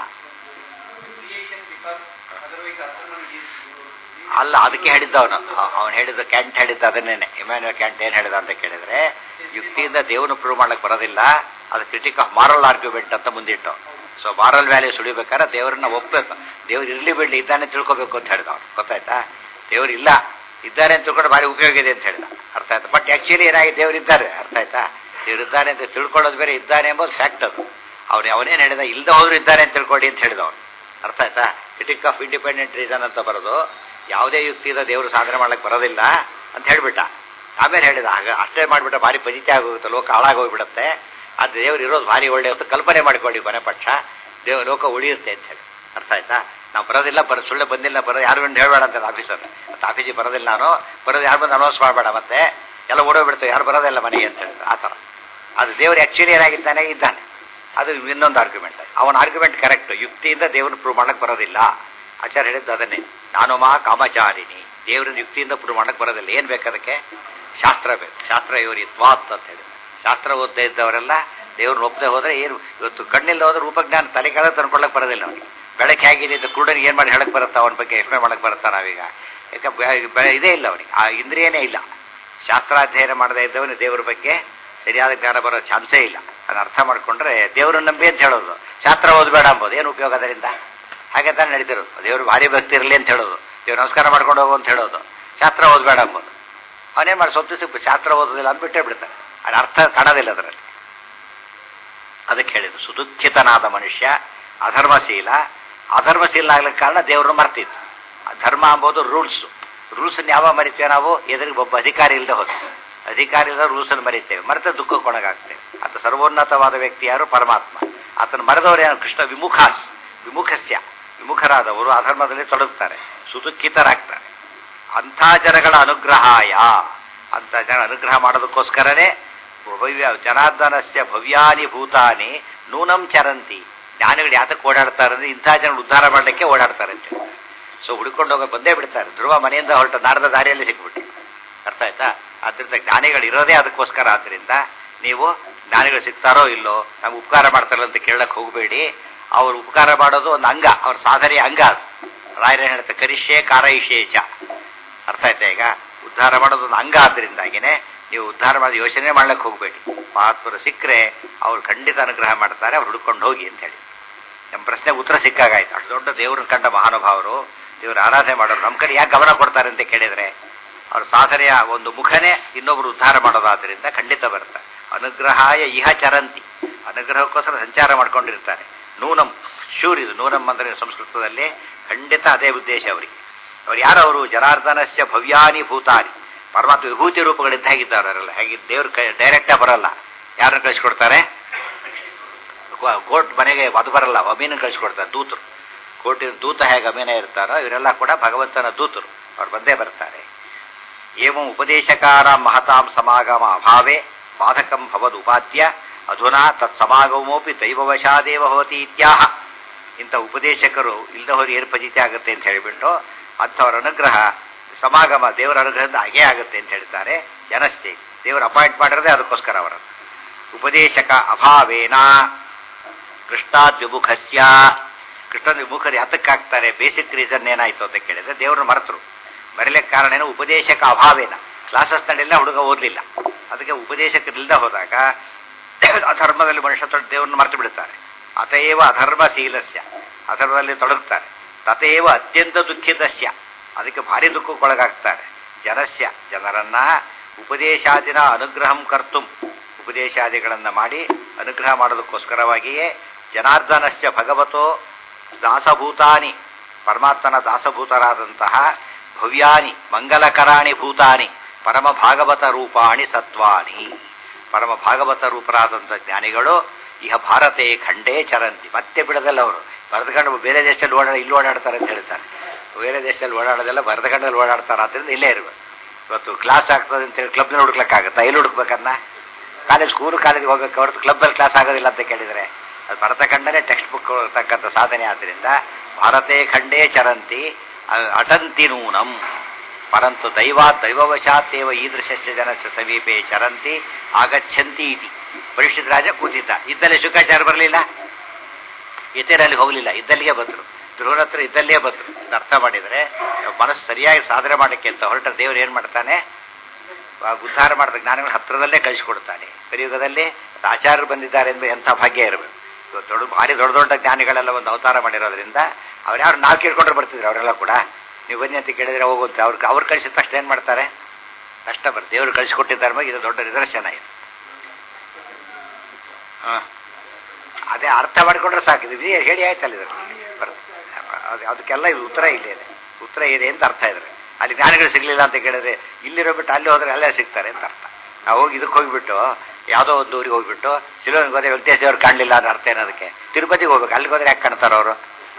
ಅಲ್ಲ ಅದಕ್ಕೆ ಹೇಳಿದ್ದ ಅವನು ಅವನು ಹೇಳಿದ ಕ್ಯಾಂಟ್ ಹೇಳಿದ್ದ ಅದನ್ನೇನೆ ಇಮ್ಯಾನ್ಯುಯಲ್ ಕ್ಯಾಂಟ್ ಏನ್ ಹೇಳಿದ ಅಂತ ಕೇಳಿದ್ರೆ ಯುಕ್ತಿಯಿಂದ ದೇವನು ಪ್ರೂವ್ ಮಾಡ್ಲಿಕ್ಕೆ ಬರೋದಿಲ್ಲ ಅದು ಕ್ರಿಟಿಕ್ ಆಫ್ ಮಾರಲ್ ಆರ್ಗ್ಯುಮೆಂಟ್ ಅಂತ ಮುಂದಿಟ್ಟು ಸೊ ಮಾರಲ್ ವ್ಯಾಲ್ಯೂ ಸುಳಿಬೇಕಾದ್ರೆ ದೇವರನ್ನ ಒಪ್ಪಬೇಕು ದೇವ್ರು ಇರ್ಲಿ ಬಿಡ್ಲಿ ಇದ್ದಾನೆ ತಿಳ್ಕೊಬೇಕು ಅಂತ ಹೇಳಿದ ಅವ್ನು ಗೊತ್ತಾಯ್ತಾ ದೇವ್ರು ಇಲ್ಲ ಇದ್ದಾರೆ ಅಂತ ತಿಳ್ಕೊಂಡು ಭಾರಿ ಉಪಯೋಗ ಇದೆ ಅಂತ ಹೇಳಿದ ಅರ್ಥ ಆಯ್ತಾ ಬಟ್ ಆಕ್ಚುಲಿ ಏನಾಗಿದೆ ದೇವ್ರು ಇದ್ದಾರೆ ಅರ್ಥ ಆಯ್ತಾ ದೇವ್ರು ಇದ್ದಾನೆ ಅಂತ ತಿಳ್ಕೊಳ್ಳೋದು ಬೇರೆ ಇದ್ದಾನೆ ಎಂಬುದು ಫ್ಯಾಕ್ಟ್ ಅದು ಅವನು ಅವನೇನು ಹೇಳಿದ ಇಲ್ಲದೆ ಹೋದ್ರು ಇದ್ದಾನೆ ಅಂತ ತಿಳ್ಕೊಳ್ಳಿ ಅಂತ ಹೇಳಿದ ಅವನು ಅರ್ಥ ಆಯ್ತಾ ಕ್ರಿಟಿಕ್ ಆಫ್ ಇಂಡಿಪೆಂಡೆಂಟ್ ರೀಸನ್ ಅಂತ ಬರೋದು ಯಾವುದೇ ಯುಕ್ತಿಯಿಂದ ದೇವರು ಸಾಧನೆ ಮಾಡ್ಲಿಕ್ಕೆ ಬರೋದಿಲ್ಲ ಅಂತ ಹೇಳ್ಬಿಟ್ಟ ಆಮೇಲೆ ಹೇಳಿದ ಆಗ ಅಷ್ಟೇ ಮಾಡ್ಬಿಟ್ಟ ಭಾರಿ ಪಜಿತಿ ಆಗೋಗುತ್ತೆ ಲೋಕ ಹಾಳಾಗೋಗ್ಬಿಡುತ್ತೆ ಅದು ದೇವ್ರು ಇರೋದು ಭಾರಿ ಒಳ್ಳೆ ಹೊತ್ತು ಕಲ್ಪನೆ ಮಾಡಿಕೊಳ್ಳಿ ಕೊನೆ ಪಕ್ಷ ದೇವ ಲೋಕ ಉಳಿಯುತ್ತೆ ಅಂತ ಹೇಳಿ ಅರ್ಥ ಆಯ್ತಾ ನಾವು ಬರೋದಿಲ್ಲ ಬರ ಸುಳ್ಳೆ ಬಂದಿಲ್ಲ ಬರೋ ಯಾರು ಬಂದು ಹೇಳ್ಬೇಡ ಅಂತ ಆಫೀಸರ್ ಮತ್ತೆ ಆಫೀಸಿಗೆ ಬರೋದಿಲ್ಲ ನಾನು ಬರೋದು ಯಾರು ಬಂದು ಅನೌನ್ಸ್ ಮಾಡಬೇಡ ಮತ್ತೆ ಎಲ್ಲ ಓಡೋಗ್ಬಿಡ್ತೇವೆ ಯಾರು ಬರೋದಿಲ್ಲ ಮನೆಗೆ ಅಂತ ಹೇಳಿದ್ರು ಆ ಥರ ಅದು ದೇವರು ಆಕ್ಚುಲಿ ಏನಾಗಿದ್ದಾನೆ ಇದ್ದಾನೆ ಅದು ಇನ್ನೊಂದು ಆರ್ಗ್ಯುಮೆಂಟ್ ಅವನ ಆರ್ಗ್ಯುಮೆಂಟ್ ಕರೆಕ್ಟ್ ಯುಕ್ತಿಯಿಂದ ದೇವ್ರನ್ನ ಪ್ರೂವ್ ಮಾಡಕ್ ಬರೋದಿಲ್ಲ ಆಚಾರ್ಯ ಹೇಳಿದ್ದು ಅದನ್ನೇ ನಾನು ಮಾ ಕಾಮಚಾರಿಣಿ ದೇವ್ರನ್ನ ಯುಕ್ತಿಯಿಂದ ಪ್ರೂವ್ ಮಾಡಕ್ ಬರೋದಿಲ್ಲ ಏನ್ ಬೇಕು ಅದಕ್ಕೆ ಶಾಸ್ತ್ರ ಬೇಕು ಶಾಸ್ತ್ರ ಇವರಿ ತ್ವಾತ್ ಅಂತ ಹೇಳಿ ಶಾಸ್ತ್ರ ಓದದೇ ಇದ್ದವರೆಲ್ಲ ದೇವ್ರನ್ನ ಒಪ್ಪದೆ ಹೋದ್ರೆ ಏನು ಇವತ್ತು ಕಣ್ಣಿಲ್ಲ ಹೋದ್ರೆ ರೂಪಜ್ಞಾನ ತಲೆ ಕೆಳಗೆ ತಂದ್ಕೊಳ್ಳಕ್ ಬರೋದಿಲ್ಲ ಅವನಿಗೆ ಬೆಳಗ್ಗೆ ಹೇಗಿದೆ ಅಂತ ಕುರುಡನಿಗೆ ಏನು ಮಾಡಿ ಹೇಳಕ್ ಬರುತ್ತಾ ಅವನ ಬಗ್ಗೆ ಎಕ್ಸ್ಪ್ಲೇನ್ ಮಾಡಕ್ ಬರುತ್ತಾ ನಾವೀಗ ಯಾಕೆ ಬೆ- ಬೆ- ಇದೇ ಇಲ್ಲ ಅವನಿಗೆ ಆ ಇಂದ್ರಿಯನೇ ಇಲ್ಲ ಶಾಸ್ತ್ರಾಧ್ಯಯನ ಮಾಡದೇ ಇದ್ದವನು ದೇವರ ಬಗ್ಗೆ ಸರಿಯಾದ ಜ್ಞಾನ ಬರೋ ಚಾನ್ಸೇ ಇಲ್ಲ ಅದನ್ನ ಅರ್ಥ ಮಾಡ್ಕೊಂಡ್ರೆ ದೇವ್ರನ್ನ ನಂಬಿ ಅಂತ ಹೇಳೋದು ಶಾಸ್ತ್ರ ಓದಬೇಡ ಅಂಬೋದು ಏನು ಉಪಯೋಗ ಅದರಿಂದ ಹಾಗೆ ತಾನೇ ನಡೀತಿರೋದು ದೇವರು ಭಾರಿ ಭಕ್ತಿ ಇರಲಿ ಅಂತ ಹೇಳೋದು ದೇವ್ರು ನಮಸ್ಕಾರ ಮಾಡ್ಕೊಂಡು ಹೋಗು ಅಂತ ಹೇಳೋದು ಶಾಸ್ತ್ರ ಓದಬೇಡ ಅಂಬೋದು ಅವನೇ ಮಾಡಿ ಸ್ವಲ್ಪ ದಿವಸ ಶಾಸ್ತ್ರ ಓದೋದಿಲ್ಲ ಅಂದ್ಬಿಟ್ಟೇ ಬಿಡ್ತಾನೆ ಅದ್ರ ಅರ್ಥ ಕಾಣೋದಿಲ್ಲ ಅದರಲ್ಲಿ ಅದಕ್ಕೆ ಹೇಳಿದ್ದು ಸುದುಃಖಿತನಾದ ಮನುಷ್ಯ ಅಧರ್ಮಶೀಲ ಅಧರ್ಮಶೀಲ ಆಗ್ಲಿಕ್ಕೆ ಕಾರಣ ದೇವ್ರನ್ನ ಮರ್ತಿತ್ತು ಆ ಧರ್ಮ ಅಂಬೋದು ರೂಲ್ಸ್ ರೂಲ್ಸ್ ಯಾವ ಮರಿತೇವೆ ನಾವು ಎದುರಿಗೆ ಒಬ್ಬ ಅಧಿಕಾರಿ ಇಲ್ಲದೆ ಹೋದ ಅಧಿಕಾರಿ ಇಲ್ಲದ ರೂಲ್ಸ್ ಅನ್ನು ಮರಿತೇವೆ ಮರೆತ ದುಃಖಕ್ಕೊಳಗಾಗ್ತೇವೆ ಆತ ಸರ್ವೋನ್ನತವಾದ ವ್ಯಕ್ತಿ ಯಾರು ಪರಮಾತ್ಮ ಆತನ ಮರೆದವರು ಯಾರು ಕೃಷ್ಣ ವಿಮುಖಾಸ್ ವಿಮುಖಸ್ಯ ವಿಮುಖರಾದವರು ಅಧರ್ಮದಲ್ಲಿ ತೊಡಗುತ್ತಾರೆ ಸುದುಃಖಿತರಾಗ್ತಾರೆ ಅಂಥ ಜನಗಳ ಅನುಗ್ರಹಾಯ ಅಂತ ಜನ ಅನುಗ್ರಹ ಮಾಡೋದಕ್ಕೋಸ್ಕರನೇ ಭವ್ಯ ಜನಾರ್ದನಸ್ಯ ಭವ್ಯಾನಿ ಭೂತಾನಿ ನೂನಂ ಚರಂತಿ ಜ್ಞಾನಿಗಳು ಯಾತಕ್ಕೆ ಓಡಾಡ್ತಾರೆ ಅಂದ್ರೆ ಇಂಥ ಜನಗಳು ಉದ್ಧಾರ ಮಾಡಲಿಕ್ಕೆ ಓಡಾಡ್ತಾರೆ ಅಂತ ಸೊ ಹುಡ್ಕೊಂಡು ಹೋಗೋ ಬಂದೇ ಬಿಡ್ತಾರೆ ಧ್ರುವ ಮನೆಯಿಂದ ಹೊರಟ ನಾರದ ದಾರಿಯಲ್ಲಿ ಸಿಕ್ಬಿಟ್ಟು ಅರ್ಥ ಆಯ್ತಾ ಆದ್ರಿಂದ ಜ್ಞಾನಿಗಳು ಇರೋದೇ ಅದಕ್ಕೋಸ್ಕರ ಆದ್ರಿಂದ ನೀವು ಜ್ಞಾನಿಗಳು ಸಿಗ್ತಾರೋ ಇಲ್ಲೋ ನಮ್ಗೆ ಉಪಕಾರ ಮಾಡ್ತಾರಲ್ಲ ಅಂತ ಕೇಳಕ್ ಹೋಗಬೇಡಿ ಅವ್ರು ಉಪಕಾರ ಮಾಡೋದು ಒಂದು ಅಂಗ ಅವ್ರ ಸಾಧನೆಯ ಅಂಗ ಅದು ರಾಯರ ಹೇಳ್ತಾರೆ ಕರಿಷ್ಯೆ ಕಾರಯಿಷೇ ಚ ಅರ್ಥ ಆಯ್ತಾ ಈಗ ಉದ್ಧಾರ ಮಾಡೋದು ಒಂದು ಅಂಗ ಆದ್ರಿಂದಾಗಿನೇ ನೀವು ಉದ್ಧಾರ ಮಾಡಿ ಯೋಚನೆ ಮಾಡ್ಲಿಕ್ಕೆ ಹೋಗಬೇಡಿ ಮಹಾತ್ಮರು ಸಿಕ್ಕರೆ ಅವ್ರು ಖಂಡಿತ ಅನುಗ್ರಹ ಮಾಡ್ತಾರೆ ಅವ್ರು ಹುಡ್ಕೊಂಡು ಹೋಗಿ ಅಂತ ಹೇಳಿ ನಮ್ಮ ಪ್ರಶ್ನೆ ಉತ್ತರ ಸಿಕ್ಕಾಗಾಯ್ತು ಅಷ್ಟು ದೊಡ್ಡ ದೇವ್ರನ್ನ ಕಂಡ ಮಹಾನುಭಾವರು ದೇವ್ರ ಆರಾಧನೆ ಮಾಡೋರು ನಮ್ಮ ಕಡೆ ಯಾಕೆ ಗಮನ ಕೊಡ್ತಾರೆ ಅಂತ ಕೇಳಿದ್ರೆ ಅವ್ರ ಸಾಧನೆಯ ಒಂದು ಮುಖನೇ ಇನ್ನೊಬ್ರು ಉದ್ಧಾರ ಮಾಡೋದಾದ್ರಿಂದ ಖಂಡಿತ ಬರ್ತಾರೆ ಅನುಗ್ರಹಾಯ ಇಹ ಚರಂತಿ ಅನುಗ್ರಹಕ್ಕೋಸ್ಕರ ಸಂಚಾರ ಮಾಡ್ಕೊಂಡಿರ್ತಾರೆ ನೂನಂ ಶೂರ್ ಇದು ನೂನಂ ಅಂದ್ರೆ ಸಂಸ್ಕೃತದಲ್ಲಿ ಖಂಡಿತ ಅದೇ ಉದ್ದೇಶ ಅವರಿಗೆ ಅವ್ರು ಯಾರು ಅವರು ಜನಾರ್ದನಸ್ಯ ಭವ್ಯಾನಿ ಭೂತಾನಿ ಪರಮಾತ್ಮ ವಿಭೂತಿ ರೂಪಗಳಿದ್ದ ಹೇಗಿದ್ದಾರೆ ಅವರೆಲ್ಲ ಹೇಗೆ ದೇವ್ರ ಡೈರೆಕ್ಟಾಗಿ ಬರಲ್ಲ ಯಾರನ್ನ ಕಳಿಸ್ಕೊಡ್ತಾರೆ ಕೋ- ಕೋರ್ಟ್ ಮನೆಗೆ ಅದು ಬರಲ್ಲ ಅಮೀನ ಕಳಿಸ್ಕೊಡ್ತಾರೆ ದೂತರು ಕೋರ್ಟಿನ ದೂತ ಹೇಗೆ ಅಮೀನ ಇರ್ತಾರೋ ಇವರೆಲ್ಲ ಕೂಡ ಭಗವಂತನ ದೂತರು ಅವ್ರು ಬಂದೇ ಬರ್ತಾರೆ ಏವಂ ಉಪದೇಶಕಾರ ಮಹತಾಂ ಸಮಾಗಮ ಅಭಾವೇ ಬಾಧಕಂ ಭವದ್ ಉಪಾದ್ಯ ಅಧುನಾ ತತ್ ಸಮಾಗಮೋಪಿ ದೈವವಶಾದೇವ ಭವತಿ ಇತ್ಯಾಹ ಇಂಥ ಉಪದೇಶಕರು ಇಲ್ಲದವರು ಏನು ಫಜಿತಿ ಆಗುತ್ತೆ ಅಂತ ಹೇಳಿಬಿಟ್ಟು ಅಂಥವರ ಅನುಗ್ರಹ ಸಮಾಗಮ ದೇವರ ಅನುಗ್ರಹದಿಂದ ಹಾಗೇ ಆಗುತ್ತೆ ಅಂತ ಹೇಳ್ತಾರೆ ಜನಸ್ಥೆ ದೇವರು ಅಪಾಯಿಂಟ್ ಮಾಡಿರೋದೇ ಅದಕ್ಕೋಸ್ಕರ ಅವರನ್ನು ಉಪದೇಶಕ ಅಭಾವೇನ ಕೃಷ್ಣಾದ್ವಿಮುಖಸ್ಯ ಕೃಷ್ಣನ ವಿಮುಖರು ಯಾತಕ್ಕಾಗ್ತಾರೆ ಬೇಸಿಕ್ ರೀಸನ್ ಏನಾಯ್ತು ಅಂತ ಕೇಳಿದ್ರೆ ದೇವ್ರನ್ನ ಮರೆತರು ಮರಿಲಿಕ್ಕೆ ಕಾರಣ ಏನು ಉಪದೇಶಕ ಅಭಾವೇನ ಕ್ಲಾಸಸ್ ನಡೆಯಲ್ಲ ಹುಡುಗ ಓದಲಿಲ್ಲ ಅದಕ್ಕೆ ಉಪದೇಶಕರಿಲ್ಲದ ಹೋದಾಗ ಅಧರ್ಮದಲ್ಲಿ ಮನುಷ್ಯ ತೊಡ- ದೇವ್ರನ್ನ ಮರೆತು ಬಿಡುತ್ತಾರೆ ಅತಏವ ಅಧರ್ಮಶೀಲಸ್ಯ ಅಧರ್ಮದಲ್ಲಿ ತೊಡಗುತ್ತಾರೆ ತತೇವ ಅತ್ಯಂತ ದುಃಖಿತಸ್ಯ ಅದಕ್ಕೆ ಭಾರಿ ದುಃಖಕ್ಕೊಳಗಾಗ್ತಾರೆ ಜನಸ್ಯ ಜನರನ್ನ ಉಪದೇಶಾದಿನ ಅನುಗ್ರಹಂ ಕರ್ತು ಉಪದೇಶಾದಿಗಳನ್ನ ಮಾಡಿ ಅನುಗ್ರಹ ಮಾಡೋದಕ್ಕೋಸ್ಕರವಾಗಿಯೇ ಜನಾರ್ದನಸ್ಯ ಭಗವತೋ ದಾಸಭೂತಾನಿ ಪರಮಾತ್ಮನ ದಾಸಭೂತರಾದಂತಹ ಭವ್ಯಾನಿ ಮಂಗಲಕರಾಣಿ ಭೂತಾನಿ ಪರಮ ಭಾಗವತ ರೂಪಾಣಿ ಸತ್ವಾನಿ ಪರಮ ಭಾಗವತ ರೂಪರಾದಂಥ ಜ್ಞಾನಿಗಳು ಇಹ ಭಾರತೆ ಖಂಡೇ ಚರಂತಿ ಮತ್ತೆ ಬಿಡದಲ್ಲ ಅವರು ಬರೆದುಕೊಂಡು ಬೇರೆ ದೇಶದಲ್ಲಿ ಓಡಾಡ ಇಲ್ಲಿ ಓಡಾಡ್ತಾರೆ ಅಂತ ಹೇಳ್ತಾರೆ ಬೇರೆ ದೇಶದಲ್ಲಿ ಓಡಾಡೋದೆಲ್ಲ ಬರೆದುಕೊಂಡಲ್ಲಿ ಓಡಾಡ್ತಾರೆ ಆದ್ದರಿಂದ ಇಲ್ಲೇ ಇರಬೇಕು ಇವತ್ತು ಕ್ಲಾಸ್ ಆಗ್ತದೆ ಅಂತೇಳಿ ಕ್ಲಬ್ನಲ್ಲಿ ಹುಡುಕ್ಲಕ್ಕಾಗತ್ತಾ ಎಲ್ಲಿ ಹುಡುಕ್ಬೇಕನ್ನ ಕಾಲೇಜ್ ಸ್ಕೂಲ್ ಕಾಲೇಜ್ಗೆ ಹೋಗ್ಬೇಕು ಹೊರತು ಕ್ಲಬ್ಬಲ್ಲಿ ಕ್ಲಾಸ್ ಆಗೋದಿಲ್ಲ ಅಂತ ಕೇಳಿದರೆ ಅದು ಭರತಖಂಡನೇ ಟೆಕ್ಸ್ಟ್ ಬುಕ್ ತಕ್ಕಂಥ ಸಾಧನೆ ಆದ್ದರಿಂದ ಭಾರತೇ ಖಂಡೇ ಚರಂತಿ ಅ- ಅಟಂತಿ ನೂನಂ ಪರಂತು ದೈವಾತ್ ದೈವವಶಾತ್ತೇವ ಈದೃಶಸ್ಯ ಜನಸ್ಯ ಸಮೀಪೆ ಚರಂತಿ ಆಗಚ್ಚಂತಿ ಇತಿ ಪರೀಕ್ಷಿತ್ ರಾಜ ಕೂತಿದ್ದ ಇದ್ದಲ್ಲಿ ಶುಕಾಚಾರ ಬರಲಿಲ್ಲ ಇತರಲ್ಲಿ ಹೋಗಲಿಲ್ಲ ಇದ್ದಲ್ಲಿಗೆ ಬಂದರು ಧ್ರುವನ ಹತ್ರ ಇದ್ದಲ್ಲೇ ಬಂದರು ಇದು ಅರ್ಥ ಮಾಡಿದರೆ ಮನಸ್ಸು ಸರಿಯಾಗಿ ಸಾಧನೆ ಮಾಡಕ್ಕೆ ಅಂತ ಹೊರಟ ದೇವರು ಏನು ಮಾಡ್ತಾನೆ ಆ ಉದ್ಧಾರ ಮಾಡಿದ ಜ್ಞಾನಿಗಳ ಹತ್ರದಲ್ಲೇ ಕಳಿಸಿಕೊಡ್ತಾನೆ ಕಲಿಯುಗದಲ್ಲಿ ಆಚಾರ್ಯರು ಬಂದಿದ್ದಾರೆ ಎಂದು ಎಂಥ ಭಾಗ್ಯ ಇರಬೇಕು ಇವತ್ತು ದೊಡ್ಡ ಭಾರಿ ದೊಡ್ಡ ದೊಡ್ಡ ಜ್ಞಾನಿಗಳೆಲ್ಲ ಒಂದು ಅವತಾರ ಮಾಡಿರೋದ್ರಿಂದ ಅವ್ರು ಯಾರು ನಾವು ಕೇಳ್ಕೊಂಡ್ರೆ ಬರ್ತಿದ್ರು ಅವರೆಲ್ಲ ಕೂಡ ನೀವು ಬನ್ನಿ ಅಂತ ಕೇಳಿದ್ರೆ ಹೋಗುತ್ತೆ ಅವ್ರು ಅವ್ರು ಕಳಿಸಿದ ತಕ್ಷಣ ಏನು ಮಾಡ್ತಾರೆ ಕಷ್ಟ ಬರುತ್ತೆ ದೇವರು ಕಳಿಸಿಕೊಟ್ಟಿದ್ದಾರೆ ಬಗ್ಗೆ ಇದು ದೊಡ್ಡ ನಿದರ್ಶನ ಇದು ಹಾಂ ಅದೇ ಅರ್ಥ ಮಾಡಿಕೊಂಡ್ರೆ ಸಾಕು ಇದು ಇದು ಹೇಳಿ ಆಯ್ತಲ್ಲ ಇದು ಬರುತ್ತೆ ಅದು ಅದಕ್ಕೆಲ್ಲ ಇದು ಉತ್ತರ ಇಲ್ಲೇ ಇದೆ ಉತ್ತರ ಇದೆ ಅಂತ ಅರ್ಥ ಇದ್ರೆ ಅಲ್ಲಿ ಜ್ಞಾನಿಗಳು ಸಿಗ್ಲಿಲ್ಲ ಅಂತ ಕೇಳಿದ್ರೆ ಇಲ್ಲಿರೋ ಬಿಟ್ಟು ಅಲ್ಲಿ ಹೋದ್ರೆ ಅಲ್ಲೇ ಸಿಗ್ತಾರೆ ಅಂತ ಅರ್ಥ ನಾವು ಹೋಗಿ ಇದಕ್ಕೆ ಹೋಗ್ಬಿಟ್ಟು ಯಾವುದೋ ಒಂದು ಊರಿಗೆ ಹೋಗ್ಬಿಟ್ಟು ಸಿಲೋನಿಗೆ ಹೋದ್ರೆ ವೆಂಕಟೇಶ್ ದೇವ್ರು ಕಾಣಲಿಲ್ಲ ಅನ್ನೋ ಅರ್ಥ ಏನದಕ್ಕೆ ತಿರುಪತಿಗೆ ಹೋಗ್ಬೇಕು ಅಲ್ಲಿಗೆ ಹೋದ್ರೆ ಯಾಕೆ ಕಾಣ್ತಾರ ಅವರು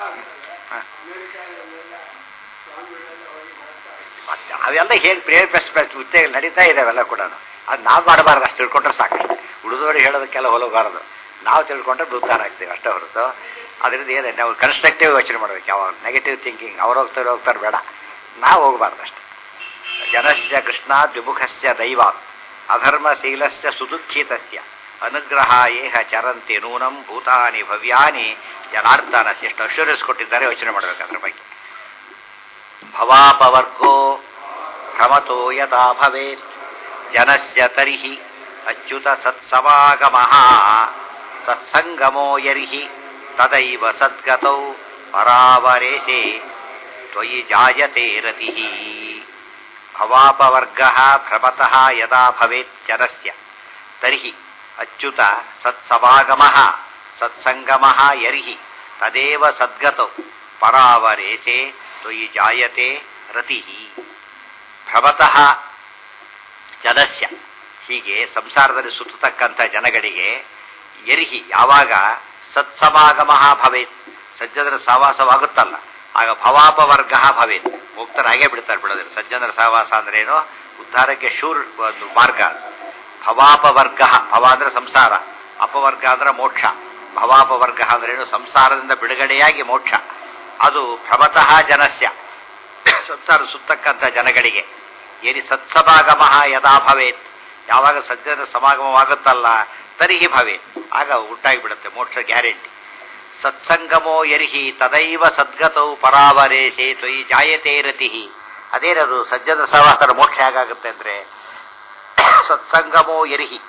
ಅವೆಲ್ಲ ಹೇಳಿ ಪ್ರೇರ್ ಪ್ರೆಸ್ ಪ್ರೆಸ್ ಉತ್ತೇಗ ನಡೀತಾ ಇದಾವೆಲ್ಲ ಕೂಡ ಅದು ನಾವು ಮಾಡಬಾರ್ದು ಅಷ್ಟು ತಿಳ್ಕೊಂಡ್ರೆ ಸಾಕು ಉಳಿದವರು ಹೇಳೋದಕ್ಕೆಲ್ಲ ಹೋಗಬಾರದು ನಾವು ತಿಳ್ಕೊಂಡ್ರೆ ಉದ್ಧಾರ ಆಗ್ತೀವಿ ಅಷ್ಟೇ ಹೊರತು ಅದರಿಂದ ಏನೇ ನಾವು ಕನ್ಸ್ಟ್ರಕ್ಟಿವ್ ಯೋಚನೆ ಮಾಡ್ಬೇಕು ಯಾವಾಗ ನೆಗೆಟಿವ್ ಥಿಂಕಿಂಗ್ ಅವ್ರು ಹೋಗ್ತಾರೆ ಹೋಗ್ತಾರೆ ಬೇಡ ನಾವು ಹೋಗಬಾರ್ದು ಅಷ್ಟೇ ಜನಸ್ಯ ಕೃಷ್ಣಾದ್ ವಿಮುಖಸ್ಯ ದೈವಾತ್ ಅಧರ್ಮಶೀಲಸ್ಯ ಸುದುಃಖಿತಸ್ಯ ಅನುಗ್ರಹ ಏಹ ಚರಂತಿ ನೂನಂ ಭೂತಾನಿ ಭವ್ಯಾನಿ ಜನಾರ್ದನಸ್ಯ ಎಷ್ಟು ಅಶ್ಯೂರೆನ್ಸ್ ಕೊಟ್ಟಿದ್ದಾರೆ ಯೋಚನೆ ಮಾಡಬೇಕು ಅದ್ರ ಬಗ್ಗೆ ಭವಾಪವರ್ಗೋ ಭ್ರಮತೋ ಯಥಾ ಭವೇತ್ ಜನಸ್ಯ ತರ್ಹಿ ಅಚ್ಯುತ ಸತ್ಸಮಾಗಮಃ ಸತ್ಸಂಗಮೋ ಯರ್ಹಿ ತದೈವ ಸದ್ಗತೌ ಪರಾವರೇಶೆ ತ್ವಯಿ ಜಾಯತೆ ರತಿಃ ಭವಾಪವರ್ಗಃ ಭ್ರಮತಃ ಯದಾ ಭವೇತ್ ಜನಸ್ಯ ತರ್ಹಿ ಅಚ್ಯುತ ಸತ್ಸಮಾಗಮಃ ಸತ್ಸಂಗಮಃ ಯರ್ಹಿ ತದೇವ ಸದ್ಗತೌ ಪರಾವರೇಶೆ ತ್ವಯಿ ಜಾಯತೆ ರತಿಃ ಭ್ರಮತಃ ಜನಸ್ಯ ಹೀಗೆ ಸಂಸಾರದಲ್ಲಿ ಸುತ್ತತಕ್ಕಂಥ ಜನಗಳಿಗೆ ಎರಿಹಿ ಯಾವಾಗ ಸತ್ಸಮಾಗಮ ಭವೇತ್ ಸಜ್ಜನರ ಸಹವಾಸವಾಗುತ್ತಲ್ಲ ಆಗ ಭವಾಪವರ್ಗ ಭವೇತ್ ಮುಕ್ತರ ಹಾಗೆ ಬಿಡ್ತಾರೆ ಬಿಡೋದಿಲ್ಲ ಸಜ್ಜನರ ಸಹವಾಸ ಅಂದ್ರೇನು ಉದ್ಧಾರಕ್ಕೆ ಶೂರ್ ಒಂದು ಮಾರ್ಗ ಭವಾಪವರ್ಗ ಭವ ಅಂದ್ರೆ ಸಂಸಾರ ಅಪವರ್ಗ ಅಂದ್ರೆ ಮೋಕ್ಷ ಭವಾಪವರ್ಗ ಅಂದ್ರೇನು ಸಂಸಾರದಿಂದ ಬಿಡುಗಡೆಯಾಗಿ ಮೋಕ್ಷ ಅದು ಭ್ರಮತಃ ಜನಸ್ಯ ಸಂಸಾರ ಸುತ್ತಕ್ಕಂಥ ಜನಗಳಿಗೆ ಏನಿ ಸತ್ಸಮಾಗಮ ಯದಾ ಭವೇತ್ ಯಾವಾಗ ಸಜ್ಜನ ಸಮಾಗಮವಾಗುತ್ತಲ್ಲ ತರಿಹಿ ಭವೇತ್ ಆಗ ಉಂಟಾಗಿಬಿಡುತ್ತೆ ಮೋಕ್ಷ ಗ್ಯಾರಂಟಿ ಸತ್ಸಂಗಮೋ ಯರ್ಹಿ ತದೈವ ಸದ್ಗತೌ ಪರಾವರೇಶೆ ತ್ವಯಿ ಜಾಯತೆ ರತಿ ಅದೇನದು ಸಜ್ಜನ ಸಹವಾಸದ ಮೋಕ್ಷ ಹೇಗಾಗುತ್ತೆ ಅಂದ್ರೆ ಸತ್ಸಂಗಮೋ ಯರ್ಹಿ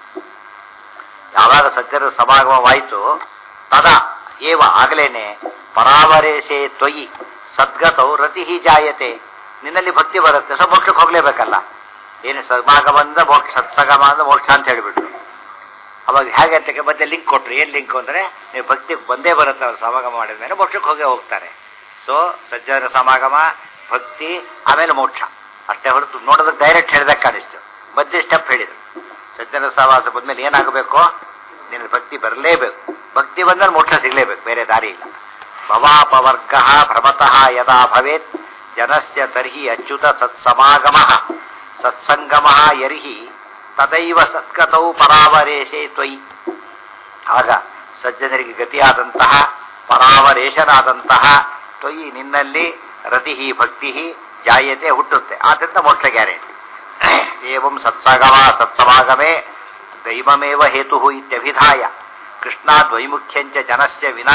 ಯಾವಾಗ ಸಜ್ಜನ ಸಮಾಗಮವಾಯಿತು ತದಾ ಏವ ಆಗಲೇನೆ ಪರಾವರೇಶೆ ತ್ವಯಿ ಸದ್ಗತೌ ರತಿ ಜಾಯತೆ ನಿನ್ನಲ್ಲಿ ಭಕ್ತಿ ಬರುತ್ತೆ ಸೊ ಮೋಕ್ಷಕ್ಕೆ ಹೋಗ್ಲೇಬೇಕಲ್ಲ ಏನು ಸಮಾಗಮ ಅಂದ್ರೆ ಮೋಕ್ಷ ಸತ್ಸಗಮ ಅಂದ್ರೆ ಮೋಕ್ಷ ಅಂತ ಹೇಳಿಬಿಟ್ರು ಅವಾಗ ಹೇಗೆ ಅಂತಕ್ಕೆ ಮತ್ತೆ ಲಿಂಕ್ ಕೊಟ್ರು ಏನ್ ಲಿಂಕ್ ಅಂದ್ರೆ ನೀವು ಭಕ್ತಿ ಬಂದೇ ಬರುತ್ತೆ ಅವ್ರು ಸಮಾಗಮ ಮಾಡಿದ ಮೇಲೆ ಮೋಕ್ಷಕ್ಕೆ ಹೋಗೇ ಹೋಗ್ತಾರೆ ಸೊ ಸಜ್ಜನ ಸಮಾಗಮ ಭಕ್ತಿ ಆಮೇಲೆ ಮೋಕ್ಷ ಅಷ್ಟೇ ಹೊರತು ನೋಡೋದಕ್ಕೆ ಡೈರೆಕ್ಟ್ ಹೇಳಿದಾಗ ಕಾಣಿಸ್ತು ಮಧ್ಯೆ ಸ್ಟೆಪ್ ಹೇಳಿದ್ರು ಸಜ್ಜನ ಸಹವಾಸ ಬಂದ್ಮೇಲೆ ಏನಾಗಬೇಕು ನಿನ್ನ ಭಕ್ತಿ ಬರಲೇಬೇಕು ಭಕ್ತಿ ಬಂದ್ರೆ ಮೋಕ್ಷ ಸಿಗಲೇಬೇಕು ಬೇರೆ ದಾರಿ ಇಲ್ಲ ಭವಾಪವರ್ಗ ಭ್ರಮತಃ ಯದಾ ಭವೇತ್ ಜನಸ್ಯ ತರ್ಹಿ ಅಚ್ಯುತ ಸತ್ಸಮಾಗಮ ಸತ್ಸಂಗಮ ಯರ್ಹಿ ತದೈವ ಸತ್ಕತೌ ಪರಾವರೇಶೆ ತ್ವಯಿ ಆಗ ಸಜ್ಜನರಿಗೆ ಗತಿಯಾದಂತಹ ಪರಾವರೇಶನಾದಂತಹ ತ್ವಯಿ ನಿನ್ನಲ್ಲಿ ರತಿ ಭಕ್ತಿ ಜಾಯತೆ ಹುಟ್ಟುತ್ತೆ ಆದ್ದರಿಂದ ಮೋಕ್ಷ ಗ್ಯಾರಂಟಿ ಏವಂ ಸತ್ಸಗಮ ಸತ್ಸಮಾಗಮೇ ದೈವಮೇವ ಹೇತು ಇತ್ಯಭಿಧಾಯ ಕೃಷ್ಣಾದ್ವೈಮುಖ್ಯಂಚ ಜನಸ್ಯ ವಿನಾ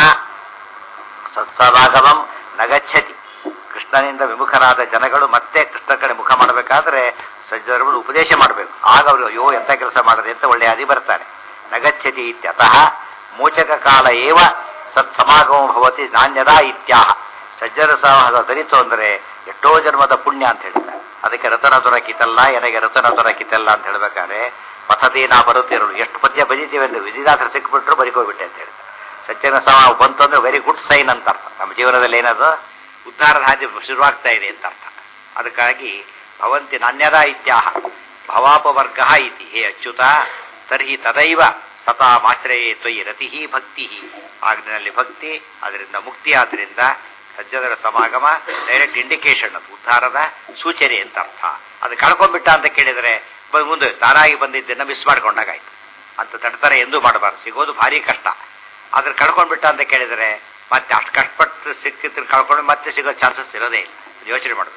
ಸತ್ಸಮಾಗಮಂ ನಗಚ್ಚತಿ ಕೃಷ್ಣನಿಂದ ವಿಮುಖರಾದ ಜನಗಳು ಮತ್ತೆ ಕೃಷ್ಣ ಕಡೆ ಮುಖ ಮಾಡಬೇಕಾದ್ರೆ ಸಜ್ಜನರು ಉಪದೇಶ ಮಾಡಬೇಕು ಆಗ ಅವರು ಅಯ್ಯೋ ಎಂತ ಕೆಲಸ ಮಾಡದೆ ಅಂತ ಒಳ್ಳೆಯ ಅದಿ ಬರ್ತಾರೆ ನಗಚ್ಚತಿ ಇತ್ಯತಃ ಮೋಚಕ ಕಾಲ ಏವ ಸತ್ಸಮಾಗಮ ಭವತಿ ನಾಣ್ಯದ ಇತ್ಯಾಹ ಸಜ್ಜನ ಸಹವಾಸ ದರಿತು ಅಂದರೆ ಎಷ್ಟೋ ಜನ್ಮದ ಪುಣ್ಯ ಅಂತ ಹೇಳಿದ್ದಾರೆ ಅದಕ್ಕೆ ರತನ ದೊರಕಿತಲ್ಲ ನನಗೆ ರತನ ದೊರಕಿತಲ್ಲ ಅಂತ ಹೇಳ್ಬೇಕಾದ್ರೆ ಪಥತಿ ನಾ ಬರುತ್ತಿರೋರು ಎಷ್ಟು ಪದ್ಯ ಬರೀತೀವಿ ಅಂದ್ರೆ ವಿಧಿದಾಸರು ಸಿಕ್ಬಿಟ್ರು ಬರಿಕೋಗ್ಬಿಟ್ಟೆ ಅಂತ ಹೇಳಿದ್ದಾರೆ ಸಜ್ಜನ ಸಮಾವ ಬಂತು ಅಂದ್ರೆ ವೆರಿ ಗುಡ್ ಸೈನ್ ಅಂತ ಅರ್ಥ ನಮ್ಮ ಜೀವನದಲ್ಲಿ ಏನದು ಉದ್ಧಾರದ ಹಾದಿ ಶುರುವಾಗ್ತಾ ಇದೆ ಅಂತ ಅರ್ಥ ಅದಕ್ಕಾಗಿ ಭವಂತಿ ನಾಣ್ಯದ ಇತ್ಯಾಹ ಭವಾಪವರ್ಗ ಇತಿ ಹೇ ಅಚ್ಯುತ ತರ್ಹಿ ತದೈವ ಸತಾಮಾಶ್ರಯೇ ತ್ವಯಿ ರತಿ ಭಕ್ತಿ ಆಗ್ನಲ್ಲಿ ಭಕ್ತಿ ಅದರಿಂದ ಮುಕ್ತಿ ಆದ್ರಿಂದ ಸಜ್ಜನರ ಸಮಾಗಮ ಡೈರೆಕ್ಟ್ ಇಂಡಿಕೇಶನ್ ಅದು ಉದ್ಧಾರದ ಸೂಚನೆ ಅಂತ ಅರ್ಥ ಅದು ಕಳ್ಕೊಂಡ್ಬಿಟ್ಟ ಅಂತ ಕೇಳಿದರೆ ಬ- ಮುಂದೆ ತಾನಾಗಿ ಬಂದಿದ್ದನ್ನ ಮಿಸ್ ಮಾಡ್ಕೊಂಡಾಗಾಯ್ತು ಅಂತ ತಡ್ತಾರೆ ಎಂದೂ ಮಾಡಬಾರ್ದು ಸಿಗೋದು ಭಾರಿ ಕಷ್ಟ ಅದ್ರ ಕಳ್ಕೊಂಡ್ಬಿಟ್ಟ ಅಂತ ಕೇಳಿದರೆ ಮತ್ತೆ ಅಷ್ಟು ಕಷ್ಟಪಟ್ಟು ಸಿಕ್ಕಿದ್ರೆ ಕಳ್ಕೊಂಡು ಮತ್ತೆ ಸಿಗೋ ಚಾನ್ಸಸ್ ಇರೋದೇ ಇಲ್ಲ ಯೋಚನೆ ಮಾಡಬೇಕು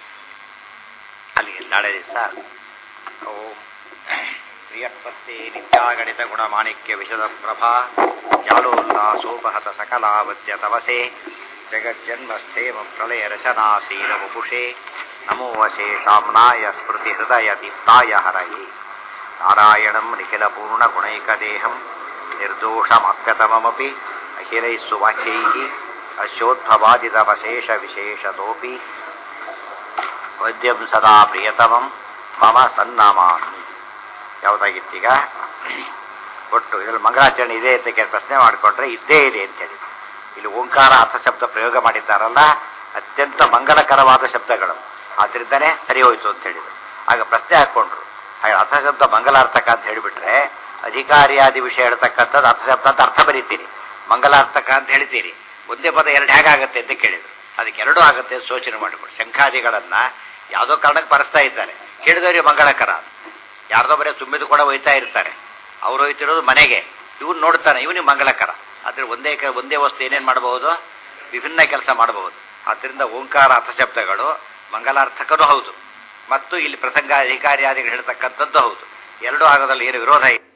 ಅಲ್ಲಿಗೆ ನಾಳೆ ದಿವಸ ಓಂ ಪ್ರಿಯಪತ್ತೆ ನಿತ್ಯಾಗಣಿತ ಗುಣ ಮಾಣಿಕ್ಯ ವಿಶದ ಪ್ರಭಾ ಜಾಲೋಲ್ಲಾಸೋಪಹತ ಸಕಲಾವತ್ಯ ತವಸೆ ಜಗಜ್ಜನ್ಮಸ್ಥೇಮ ಪ್ರಳಯ ರಚನಾಸೀನ ವಪುಷೆ ನಮೋ ವಶೇ ಸಾಮ್ನಾಯ ಸ್ಮೃತಿ ಹೃದಯ ದೀಪ್ತಾಯ ಹರಯೇ ನಾರಾಯಣಂ ನಿಖಿಲ ಪೂರ್ಣ ಗುಣೈಕದೇಹಂ ನಿರ್ದೋಷಮಪ್ಯತಮಮಪಿ ಅಖಿಲೈಃ ಸುವಾಕ್ಯೈಃ ಅಶೋದ್ಭವಾದಿತಮಶೇಷ ವಿಶೇಷತೋಪಿ ವದ್ಯಂ ಸದಾ ಪ್ರಿಯತಮಂ ಮಮ ಸನ್ನಮಾಮಿ ಯಾವುದಾಗಿತ್ತೀಗ ಒಟ್ಟು ಇದರಲ್ಲಿ ಮಂಗಳಾಚರಣೆ ಇದೆ ಅಂತ ಕೇಳಿ ಪ್ರಶ್ನೆ ಮಾಡಿಕೊಂಡ್ರೆ ಇದ್ದೇ ಇದೆ ಅಂತ ಹೇಳಿ ಇಲ್ಲಿ ಓಂಕಾರ ಅರ್ಥಶಬ್ದ ಪ್ರಯೋಗ ಮಾಡಿದ್ದಾರಲ್ಲ ಅತ್ಯಂತ ಮಂಗಲಕರವಾದ ಶಬ್ದಗಳು ಆದ್ರಿಂದನೇ ಸರಿ ಹೋಯ್ತು ಅಂತ ಹೇಳಿದ್ರು ಆಗ ಪ್ರಶ್ನೆ ಹಾಕೊಂಡ್ರು ಹಾಗೆ ಅರ್ಥಶಬ್ದ ಮಂಗಲಾರ್ಥಕ ಅಂತ ಹೇಳಿಬಿಟ್ರೆ ಅಧಿಕಾರಿಯಾದಿ ವಿಷಯ ಹೇಳ್ತಕ್ಕಂಥದ್ದು ಅರ್ಥಶಬ್ದ ಅಂತ ಅರ್ಥ ಬರೀತೀರಿ ಮಂಗಲಾರ್ಥಕ ಅಂತ ಹೇಳ್ತೀರಿ ಒಂದೇ ಪದ ಎರಡು ಹೇಗಾಗತ್ತೆ ಅಂತ ಕೇಳಿದ್ರು ಅದಕ್ಕೆ ಎರಡು ಆಗುತ್ತೆ ಅಂತ ಯೋಚನೆ ಮಾಡಿಕೊಂಡು ಶಂಖಾದಿಗಳನ್ನ ಯಾವುದೋ ಕಾರಣಕ್ಕೆ ಬರೆಸ್ತಾ ಇದ್ದಾರೆ ಕೇಳಿದವರಿಗೆ ಮಂಗಳಕರ ಯಾರ್ದೋ ಬರೀ ತುಂಬಿದ ಕೂಡ ಒಯ್ತಾ ಇರ್ತಾರೆ ಅವ್ರು ಒಯ್ತಿರೋದು ಮನೆಗೆ ಇವನು ನೋಡ್ತಾನೆ ಇವನಿಗೆ ಮಂಗಳಕರ ಆದ್ರೆ ಒಂದೇ ಕ- ಒಂದೇ ವಸ್ತು ಏನೇನು ಮಾಡಬಹುದು ವಿಭಿನ್ನ ಕೆಲಸ ಮಾಡಬಹುದು ಆದ್ದರಿಂದ ಓಂಕಾರ ಅರ್ಥಶಬ್ದಗಳು ಮಂಗಲಾರ್ಥಕನೂ ಹೌದು ಮತ್ತು ಇಲ್ಲಿ ಪ್ರಸಂಗ ಅಧಿಕಾರಿಯಾದಿಗಳು ಹೇಳ್ತಕ್ಕಂಥದ್ದು ಹೌದು ಎರಡೂ ಆಗೋದ್ರಲ್ಲಿ ಏನು ವಿರೋಧ ಇಲ್ಲ